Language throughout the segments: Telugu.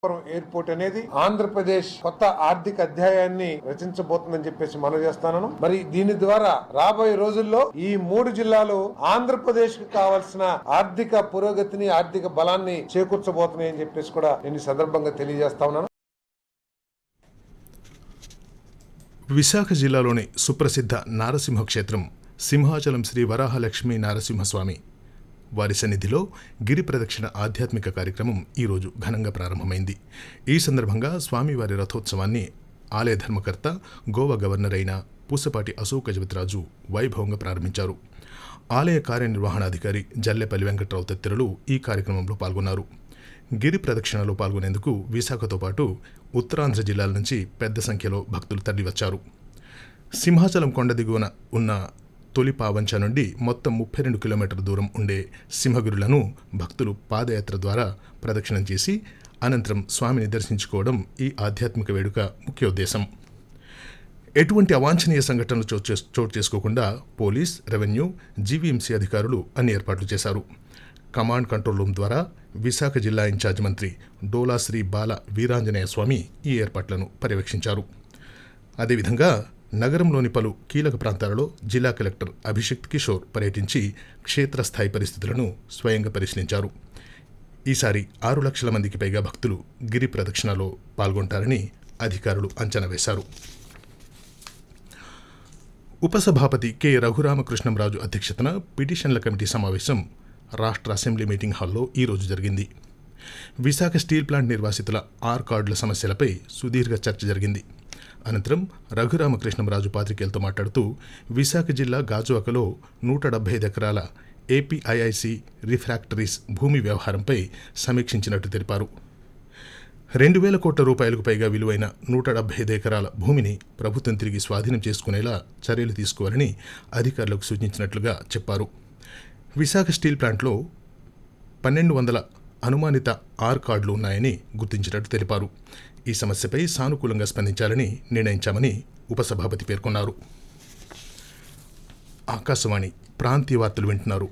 భోగాపురం ఎయిర్పోర్ట్ అనేది ఆంధ్రప్రదేశ్ కొత్త ఆర్థిక అధ్యాయాన్ని రచించబోతుందని చెప్పేసి మనం చేస్తాను మరి దీని ద్వారా రాబోయే రోజుల్లో ఈ మూడు జిల్లాలు ఆంధ్రప్రదేశ్ కు కావాల్సిన ఆర్థిక పురోగతిని ఆర్థిక బలాన్ని చేకూర్చబోతున్నాయని చెప్పేసి కూడా నేను ఈ సందర్భంగా తెలియజేస్తా ఉన్నాను విశాఖ జిల్లాలోని సుప్రసిద్ధ నారసింహ క్షేత్రం సింహాచలం శ్రీ వరాహలక్ష్మీ నారసింహస్వామి వారి సన్నిధిలో గిరి ప్రదక్షిణ ఆధ్యాత్మిక కార్యక్రమం ఈరోజు ఘనంగా ప్రారంభమైంది ఈ సందర్భంగా స్వామివారి రథోత్సవాన్ని ఆలయ ధర్మకర్త గోవా గవర్నర్ అయిన పూసపాటి అశోక్ గజపతిరాజు వైభవంగా ప్రారంభించారు ఆలయ కార్యనిర్వహణాధికారి జల్లెపల్లి వెంకట్రావు తదితరులు ఈ కార్యక్రమంలో పాల్గొన్నారు గిరి ప్రదక్షిణలో పాల్గొనేందుకు విశాఖతో పాటు ఉత్తరాంధ్ర జిల్లాల నుంచి పెద్ద సంఖ్యలో భక్తులు తరలివచ్చారు సింహాచలం కొండ దిగువన ఉన్న తొలి పావంచ నుండి మొత్తం ముప్పై రెండు కిలోమీటర్ల దూరం ఉండే సింహగిరులను భక్తులు పాదయాత్ర ద్వారా ప్రదక్షిణం చేసి అనంతరం స్వామిని దర్శించుకోవడం ఈ ఆధ్యాత్మిక వేడుక ముఖ్య ఉద్దేశం ఎటువంటి అవాంఛనీయ సంఘటనలు చోటు చేస్- చోటు చేసుకోకుండా పోలీస్ రెవెన్యూ జీవీఎంసీ అధికారులు అన్ని ఏర్పాట్లు చేశారు కమాండ్ కంట్రోల్ రూమ్ ద్వారా విశాఖ జిల్లా ఇన్ఛార్జ్ మంత్రి డోలా శ్రీ బాల వీరాంజనేయ స్వామి ఈ ఏర్పాట్లను పర్యవేక్షించారు అదేవిధంగా నగరంలోని పలు కీలక ప్రాంతాలలో జిల్లా కలెక్టర్ అభిషిక్త్ కిషోర్ పర్యటించి క్షేత్రస్థాయి పరిస్థితులను స్వయంగా పరిశీలించారు ఈసారి ఆరు లక్షల మందికి పైగా భక్తులు గిరి ప్రదక్షిణలో పాల్గొంటారని అధికారులు అంచనా వేశారు ఉపసభాపతి కె రఘురామకృష్ణంరాజు అధ్యక్షతన పిటిషన్ల కమిటీ సమావేశం రాష్ట్ర అసెంబ్లీ మీటింగ్ హాల్లో ఈరోజు జరిగింది విశాఖ స్టీల్ ప్లాంట్ నిర్వాసితుల ఆర్ కార్డుల సమస్యలపై సుదీర్ఘ చర్చ జరిగింది అనంతరం రఘురామకృష్ణంరాజు పాత్రికేయులతో మాట్లాడుతూ విశాఖ జిల్లా గాజువాకలో నూట డెబ్బై ఐదు ఎకరాల ఏపీఐఐసి రిఫ్రాక్టరీస్ భూమి వ్యవహారంపై సమీక్షించినట్టు తెలిపారు రెండు వేల కోట్ల రూపాయలకు పైగా విలువైన నూట డెబ్బై ఐదు ఎకరాల భూమిని ప్రభుత్వం తిరిగి స్వాధీనం చేసుకునేలా చర్యలు తీసుకోవాలని అధికారులకు సూచించినట్లుగా చెప్పారు విశాఖ స్టీల్ ప్లాంట్లో పన్నెండు వందల అనుమానిత ఆర్ కార్డులు ఉన్నాయని గుర్తించినట్టు తెలిపారు ఈ సమస్యపై సానుకూలంగా స్పందించాలని నిర్ణయించామని ఉపసభాపతి పేర్కొన్నారు ఆకాశవాణి ప్రాంతీయ వార్తలు వింటున్నారు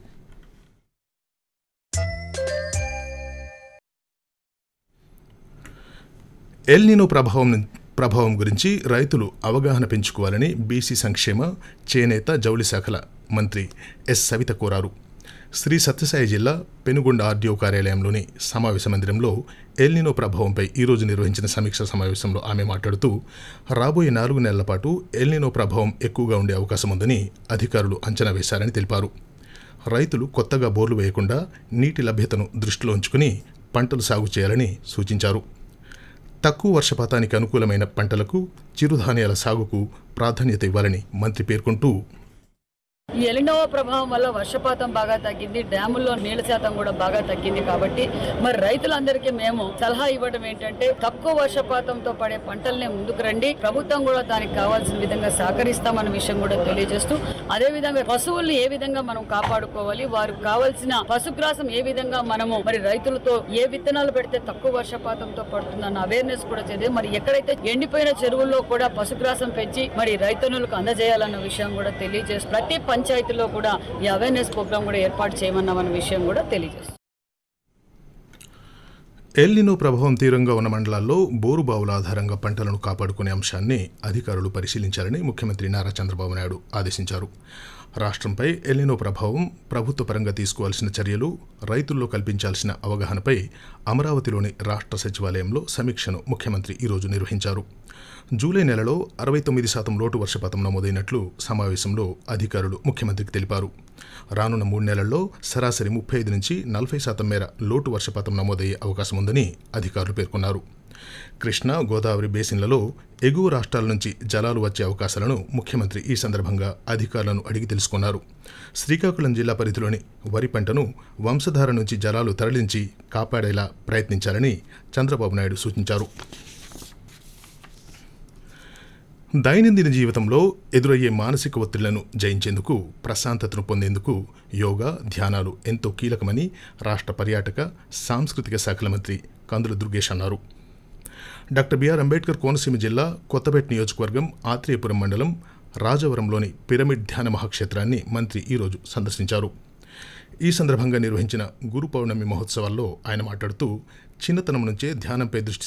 ఎల్నినో ప్రభావం ప్రభావం గురించి రైతులు అవగాహన పెంచుకోవాలని బీసీ సంక్షేమ చేనేత జౌళి శాఖల మంత్రి ఎస్ సవిత కోరారు శ్రీ సత్యసాయి జిల్లా పెనుగొండ ఆర్డీఓ కార్యాలయంలోని సమావేశ మందిరంలో ఎల్నినో ప్రభావంపై ఈరోజు నిర్వహించిన సమీక్ష సమావేశంలో ఆమె మాట్లాడుతూ రాబోయే నాలుగు నెలల పాటు ఎల్నినో ప్రభావం ఎక్కువగా ఉండే అవకాశం ఉందని అధికారులు అంచనా వేశారని తెలిపారు రైతులు కొత్తగా బోర్లు వేయకుండా నీటి లభ్యతను దృష్టిలో ఉంచుకుని పంటలు సాగు చేయాలని సూచించారు తక్కువ వర్షపాతానికి అనుకూలమైన పంటలకు చిరుధాన్యాల సాగుకు ప్రాధాన్యత ఇవ్వాలని మంత్రి పేర్కొంటూ ఈ ఎలినోవా ప్రభావం వల్ల వర్షపాతం బాగా తగ్గింది డ్యాముల్లో నీళ్ల శాతం కూడా బాగా తగ్గింది కాబట్టి మరి రైతులందరికీ మేము సలహా ఇవ్వడం ఏంటంటే తక్కువ వర్షపాతంతో పడే పంటల్ని ముందుకు రండి ప్రభుత్వం కూడా దానికి కావాల్సిన విధంగా సహకరిస్తామన్న విషయం కూడా తెలియజేస్తూ అదే విధంగా పశువుల్ని ఏ విధంగా మనం కాపాడుకోవాలి వారికి కావాల్సిన పశుగ్రాసం ఏ విధంగా మనము మరి రైతులతో ఏ విత్తనాలు పెడితే తక్కువ వర్షపాతంతో పడుతుందన్న అవేర్నెస్ కూడా చేదే మరి ఎక్కడైతే ఎండిపోయిన చెరువుల్లో కూడా పశుగ్రాసం పెంచి మరి రైతన్నులకు అందజేయాలన్న విషయం కూడా తెలియజేస్తూ ప్రతి పంచాయతీలో కూడా ఈ అవేర్నెస్ ప్రోగ్రామ్ కూడా ఏర్పాటు చేయమన్నామన్న విషయం కూడా తెలియజేస్తుంది ఎల్నినో ప్రభావం తీవ్రంగా ఉన్న మండలాల్లో బోరు బావుల ఆధారంగా పంటలను కాపాడుకునే అంశాన్ని అధికారులు పరిశీలించాలని ముఖ్యమంత్రి నారా చంద్రబాబు నాయుడు ఆదేశించారు రాష్ట్రంపై ఎల్నినో ప్రభావం ప్రభుత్వ పరంగా తీసుకోవాల్సిన చర్యలు రైతుల్లో కల్పించాల్సిన అవగాహనపై అమరావతిలోని రాష్ట్ర సచివాలయంలో సమీక్షను ముఖ్యమంత్రి ఈరోజు నిర్వహించారు జూలై నెలలో అరవై తొమ్మిది శాతం లోటు వర్షపాతం నమోదైనట్లు సమావేశంలో అధికారులు ముఖ్యమంత్రికి తెలిపారు రానున్న మూడు నెలల్లో సరాసరి ముప్పై ఐదు నుంచి నలభై శాతం మేర లోటు వర్షపాతం నమోదయ్యే అవకాశం ఉందని అధికారులు పేర్కొన్నారు కృష్ణా గోదావరి బేసిన్లలో ఎగువ రాష్ట్రాల నుంచి జలాలు వచ్చే అవకాశాలను ముఖ్యమంత్రి ఈ సందర్భంగా అధికారులను అడిగి తెలుసుకున్నారు శ్రీకాకుళం జిల్లా పరిధిలోని వరి పంటను వంశధార నుంచి జలాలు తరలించి కాపాడేలా ప్రయత్నించాలని చంద్రబాబు నాయుడు సూచించారు దైనందిన జీవితంలో ఎదురయ్యే మానసిక ఒత్తిళ్లను జయించేందుకు ప్రశాంతతను పొందేందుకు యోగా ధ్యానాలు ఎంతో కీలకమని రాష్ట్ర పర్యాటక సాంస్కృతిక శాఖల మంత్రి కందుల దుర్గేష్ అన్నారు డాక్టర్ బిఆర్ అంబేద్కర్ కోనసీమ జిల్లా కొత్తపేట నియోజకవర్గం ఆత్రేయపురం మండలం రాజవరంలోని పిరమిడ్ ధ్యాన మహాక్షేత్రాన్ని మంత్రి ఈరోజు సందర్శించారు ఈ సందర్భంగా నిర్వహించిన గురు పౌర్ణమి మహోత్సవాల్లో ఆయన మాట్లాడుతూ చిన్నతనం నుంచే ధ్యానంపై దృష్టి